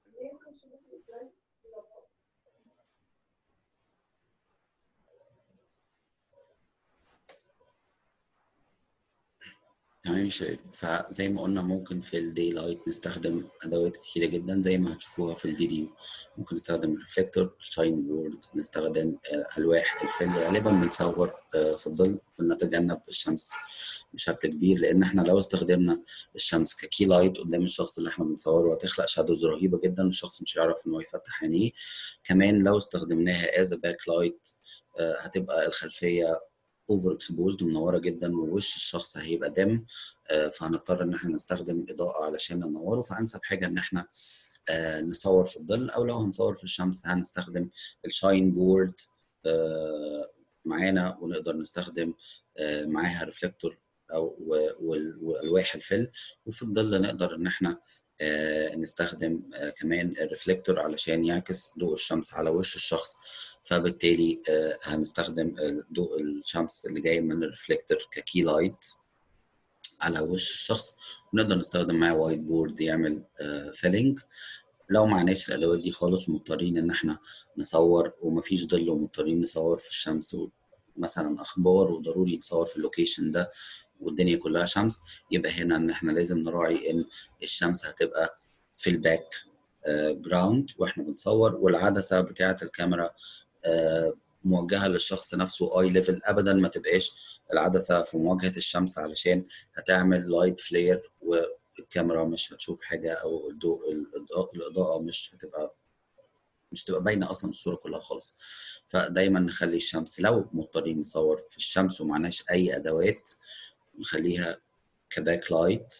تمام يا شباب فزي ما قلنا ممكن في الدي لايت نستخدم ادوات كتيره جدا زي ما هتشوفوها في الفيديو ممكن نستخدم ريفلكتور شاين بورد نستخدم آه، الواح الفل غالبا بنصور آه، في الظل ونتجنب الشمس بشكل كبير لان احنا لو استخدمنا الشمس ككي لايت قدام الشخص اللي احنا بنصوره هتخلق شادوز رهيبه جدا والشخص مش هيعرف ان هو يفتح عينيه كمان لو استخدمناها از باك لايت هتبقى الخلفيه اوفر اكسبوزد ومنوره جدا ووش الشخص هيبقى دم آه، فهنضطر ان احنا نستخدم اضاءه علشان ننوره فانسب حاجه ان احنا آه، نصور في الظل او لو هنصور في الشمس هنستخدم الشاين بورد آه، معانا ونقدر نستخدم آه، معاها ريفلكتور او و- وال- والواح الفل وفي الظل نقدر ان احنا آه، نستخدم آه، كمان الريفلكتور علشان يعكس ضوء الشمس على وش الشخص فبالتالي آه، هنستخدم ضوء الشمس اللي جاي من الريفلكتور ككي لايت على وش الشخص ونقدر نستخدم معاه وايت بورد يعمل فيلينج لو معناش الادوات دي خالص مضطرين ان احنا نصور ومفيش ظل ومضطرين نصور في الشمس مثلا اخبار وضروري نصور في اللوكيشن ده والدنيا كلها شمس يبقى هنا ان احنا لازم نراعي ان الشمس هتبقى في الباك جراوند واحنا بنصور والعدسه بتاعه الكاميرا آه، موجهه للشخص نفسه اي ليفل ابدا ما تبقاش العدسه في مواجهه الشمس علشان هتعمل لايت فلير والكاميرا مش هتشوف حاجه او الضوء الإضاءة- الاضاءه مش هتبقى مش تبقى باينه اصلا الصوره كلها خالص فدايما نخلي الشمس لو مضطرين نصور في الشمس ومعناش اي ادوات نخليها كباك لايت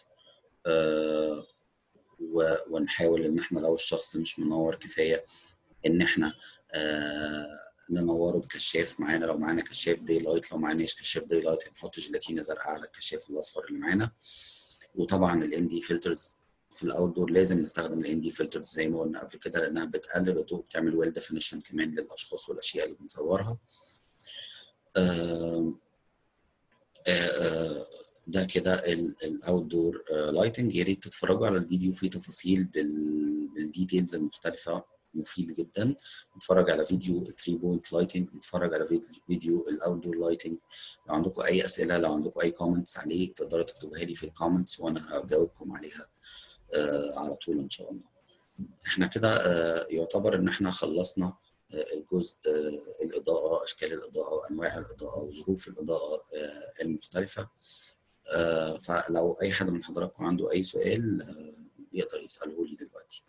آه و- ونحاول ان احنا لو الشخص مش منور كفايه ان احنا آه ننوره بكشاف معانا لو معانا كشاف داي لايت لو معناش كشاف داي لايت هنحط جيلاتينه زرقاء على الكشاف الاصفر اللي معانا وطبعا الان دي فلترز في الاوت دور لازم نستخدم الان دي فلترز زي ما قلنا قبل كده لانها بتقلل الضوء بتعمل ويل ديفينيشن كمان للاشخاص والاشياء اللي بنصورها آه آه ده كده الاوت دور لايتنج يا ريت تتفرجوا على الفيديو فيه تفاصيل بال- بالديتيلز المختلفه مفيد جدا نتفرج على فيديو 3 بوينت لايتنج نتفرج على فيديو- فيديو الاوت دور لايتنج لو عندكم اي اسئله لو عندكم اي كومنتس عليه تقدروا تكتبوها لي في الكومنتس وانا هجاوبكم عليها آه على طول ان شاء الله احنا كده آه يعتبر ان احنا خلصنا آه، الجزء آه، الإضاءة أشكال الإضاءة وأنواع الإضاءة وظروف الإضاءة آه، المختلفة آه، فلو أي حد من حضراتكم عنده أي سؤال آه، يقدر يسأله لي دلوقتي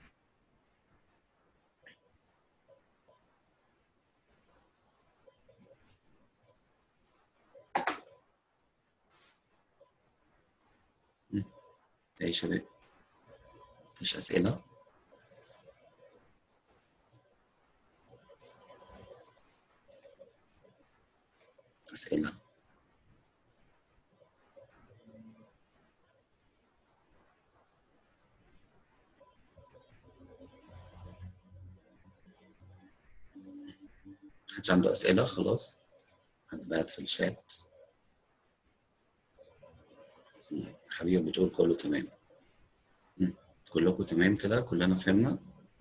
مم. أي شباب مفيش أسئلة أسئلة محدش عنده أسئلة خلاص هتبعت في الشات مم. حبيبي بتقول كله تمام مم. كلكم تمام كده كلنا فهمنا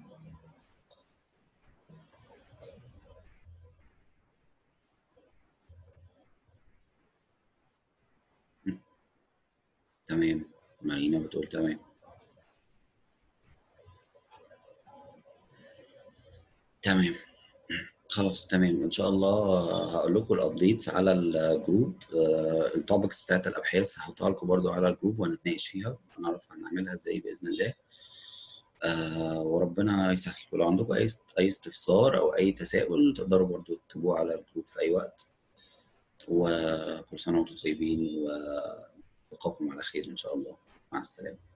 مم. تمام مارينا بتقول تمام تمام خلاص تمام ان شاء الله هقول لكم الابديتس على الجروب التوبكس بتاعت الابحاث هحطها لكم برضو على الجروب وهنتناقش فيها هنعرف هنعملها ازاي باذن الله آه وربنا يسهل ولو عندكم اي اي استفسار او اي تساؤل تقدروا برضو تكتبوه على الجروب في اي وقت وكل سنه وانتم طيبين والقاكم على خير ان شاء الله مع السلامه